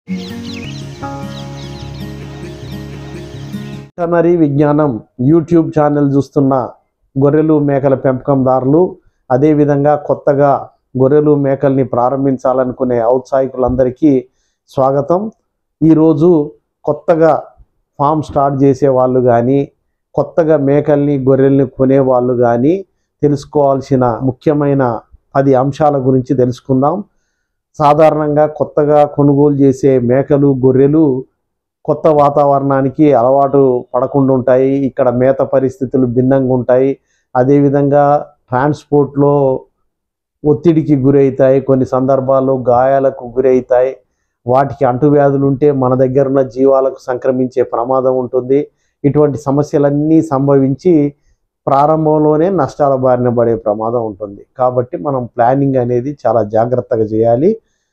veterinary విజ్ఞానం YouTube channel చూస్తున్న గొర్రెలు మేకల పెంపకందారులు అదేవిధంగా కొత్తగా గొర్రెలు మేకల్ని ప్రారంభించాలనుకునే ఔత్సాహికులందరికీ స్వాగతం ఈరోజు కొత్తగా ఫామ్ స్టార్ట్ చేసే వాళ్ళు కానీ కొత్తగా మేకల్ని గొర్రెల్ని కొనే వాళ్ళు కానీ తెలుసుకోవాల్సిన ముఖ్యమైన పది అంశాల గురించి తెలుసుకుందాం సాధారణంగా కొత్తగా కొనుగోలు చేసే మేకలు గొర్రెలు కొత్త వాతావరణానికి అలవాటు పడకుండా ఉంటాయి ఇక్కడ మేత పరిస్థితులు భిన్నంగా ఉంటాయి అదేవిధంగా ట్రాన్స్పోర్ట్లో ఒత్తిడికి గురవుతాయి కొన్ని సందర్భాల్లో గాయాలకు గురవుతాయి వాటికి అంటువ్యాధులు ఉంటే మన దగ్గర ఉన్న జీవాలకు సంక్రమించే ప్రమాదం ఉంటుంది ఇటువంటి సమస్యలన్నీ సంభవించి ప్రారంభంలోనే నష్టాల బారిన పడే ప్రమాదం ఉంటుంది కాబట్టి మనం ప్లానింగ్ అనేది చాలా జాగ్రత్తగా చేయాలి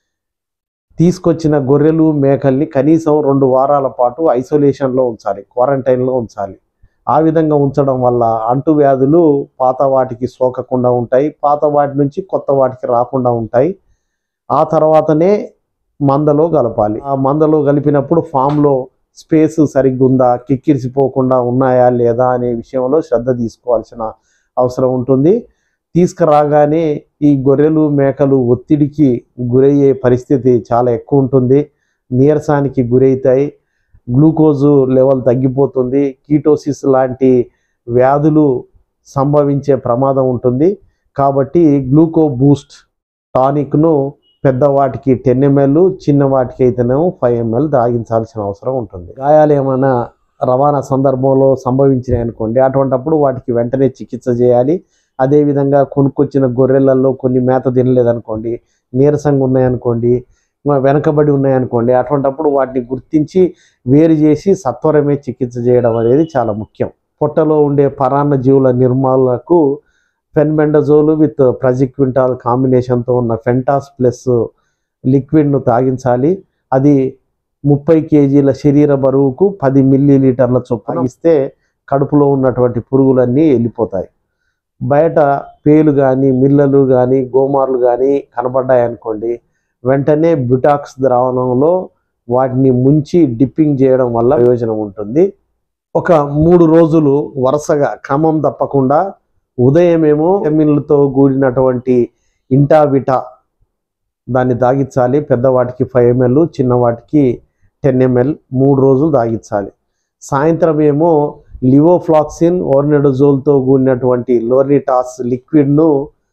తీసుకొచ్చిన గొర్రెలు మేకల్ని కనీసం రెండు వారాల పాటు ఐసోలేషన్లో ఉంచాలి క్వారంటైన్లో ఉంచాలి ఆ విధంగా ఉంచడం వల్ల అంటువ్యాధులు పాత వాటికి సోకకుండా ఉంటాయి పాత వాటి నుంచి కొత్త వాటికి రాకుండా ఉంటాయి ఆ తర్వాతనే మందలో కలపాలి ఆ మందలో కలిపినప్పుడు ఫామ్లో స్పేస్ సరిగ్గా ఉందా కిక్కిరిసిపోకుండా ఉన్నాయా లేదా అనే విషయంలో శ్రద్ధ తీసుకోవాల్సిన అవసరం ఉంటుంది తీసుకురాగానే ఈ గొర్రెలు మేకలు ఒత్తిడికి గురయ్యే పరిస్థితి చాలా ఎక్కువ ఉంటుంది నీరసానికి గురవుతాయి గ్లూకోజు లెవెల్ తగ్గిపోతుంది కీటోసిస్ లాంటి వ్యాధులు సంభవించే ప్రమాదం ఉంటుంది కాబట్టి గ్లూకో బూస్ట్ టానిక్ను పెద్దవాటికి టెన్ ఎంఎల్ చిన్న వాటికి అయితేనేమో ఫైవ్ ఎంఎల్ తాగించాల్సిన అవసరం ఉంటుంది గాయాలు ఏమైనా రవాణా సందర్భంలో సంభవించినాయి అనుకోండి అటువంటప్పుడు వాటికి వెంటనే చికిత్స చేయాలి అదేవిధంగా కొనుక్కొచ్చిన గొర్రెలలో కొన్ని మేత తినలేదనుకోండి నీరసంగా ఉన్నాయనుకోండి మ- వెనకబడి ఉన్నాయనుకోండి అటువంటప్పుడు వాటిని గుర్తించి వేరు చేసి సత్వరమే చికిత్స చేయడం అనేది చాలా ముఖ్యం పొట్టలో ఉండే పరాన్న జీవుల నిర్మూలనకు ఫెన్బెండజోల్ విత్ ప్రజిక్వింటాల్ కాంబినేషన్తో ఉన్న ఫెంటాస్ ప్లస్ లిక్విడ్ను తాగించాలి అది ముప్పై కేజీల శరీర బరువుకు పది మిల్లీ లీటర్ల చొప్పున ఇస్తే కడుపులో ఉన్నటువంటి పురుగులన్నీ వెళ్ళిపోతాయి బయట పేలు కానీ మిల్లలు కానీ గోమార్లు కానీ కనబడ్డాయనుకోండి వెంటనే బ్యుటాక్స్ ద్రావణంలో వాటిని ముంచి డిప్పింగ్ చేయడం వల్ల ప్రయోజనం ఉంటుంది ఒక మూడు రోజులు వరుసగా క్రమం తప్పకుండా ఉదయమేమో విటమిన్లతో కూడినటువంటి ఇంటావిటా దాన్ని తాగించాలి పెద్దవాటికి ఫైవ్ ఎంఎల్ చిన్నవాటికి టెన్ ఎంఎల్ మూడు రోజులు తాగించాలి సాయంత్రం ఏమో లివోఫ్లాక్సిన్ ఓర్నెడజోల్తో కూడినటువంటి లోరిటాస్ లిక్విడ్ను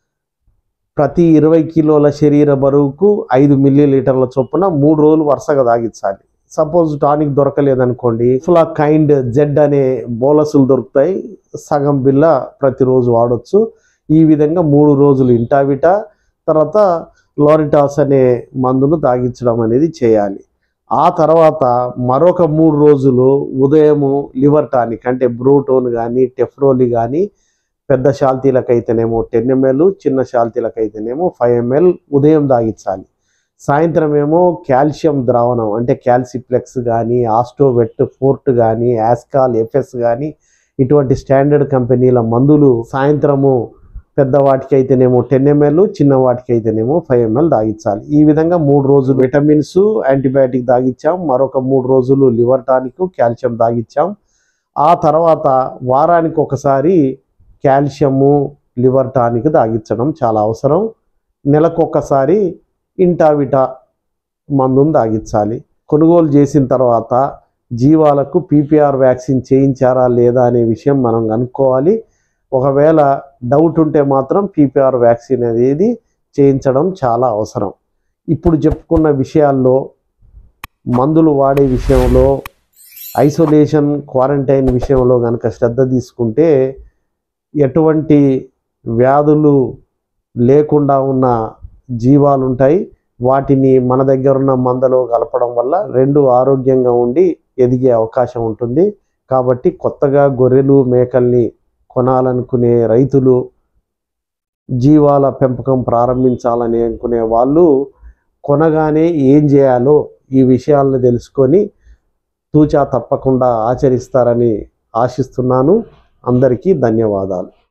ప్రతి ఇరవై కిలోల శరీర బరువుకు ఐదు మిల్లీ లీటర్ల చొప్పున మూడు రోజులు వరుసగా తాగించాలి సపోజ్ టానిక్ దొరకలేదనుకోండి ఫ్లా కైండ్ జెడ్ అనే బోలసులు దొరుకుతాయి సగం బిల్ల ప్రతిరోజు వాడొచ్చు ఈ విధంగా మూడు రోజులు ఇంటావిటా తర్వాత లోరిటాస్ అనే మందును తాగించడం అనేది చేయాలి ఆ తర్వాత మరొక మూడు రోజులు ఉదయము లివర్ టానిక్ అంటే బ్రూటోన్ కానీ టెఫ్రోలి కానీ పెద్ద షాల్తీలకైతేనేమో టెన్ ఎంఎల్ చిన్న షాల్తీలకైతేనేమో ఫైవ్ ఎంఎల్ ఉదయం తాగించాలి సాయంత్రం ఏమో కాల్షియం ద్రావణం అంటే క్యాల్సిప్లెక్స్ కానీ ఆస్టోవెట్ ఫోర్ట్ కానీ యాస్కాల్ ఎఫ్ఎస్ కానీ ఇటువంటి స్టాండర్డ్ కంపెనీల మందులు సాయంత్రము పెద్ద వాటికి అయితేనేమో టెన్ ఎంఎల్ చిన్న వాటికి అయితేనేమో ఫైవ్ ఎంఎల్ తాగించాలి ఈ విధంగా మూడు రోజులు విటమిన్స్ యాంటీబయాటిక్ తాగించాం మరొక మూడు రోజులు లివర్ టానిక్ కాల్షియం తాగించాం ఆ తర్వాత వారానికి ఒకసారి కాల్షియము లివర్ టానిక్ తాగించడం చాలా అవసరం నెలకు ఒక్కసారి ఇంటావిటా మందును తాగించాలి కొనుగోలు చేసిన తర్వాత జీవాలకు పీపీఆర్ వ్యాక్సిన్ చేయించారా లేదా అనే విషయం మనం కనుక్కోవాలి ఒకవేళ డౌట్ ఉంటే మాత్రం పీపీఆర్ వ్యాక్సిన్ అనేది చేయించడం చాలా అవసరం ఇప్పుడు చెప్పుకున్న విషయాల్లో మందులు వాడే విషయంలో ఐసోలేషన్ క్వారంటైన్ విషయంలో కనుక శ్రద్ధ తీసుకుంటే ఎటువంటి వ్యాధులు లేకుండా ఉన్న జీవాలు ఉంటాయి వాటిని మన దగ్గర ఉన్న మందలో కలపడం వల్ల రెండు ఆరోగ్యంగా ఉండి ఎదిగే అవకాశం ఉంటుంది కాబట్టి కొత్తగా గొర్రెలు మేకల్ని కొనాలనుకునే రైతులు జీవాల పెంపకం ప్రారంభించాలని అనుకునే వాళ్ళు కొనగానే ఏం చేయాలో ఈ విషయాలను తెలుసుకొని తూచా తప్పకుండా ఆచరిస్తారని ఆశిస్తున్నాను అందరికీ ధన్యవాదాలు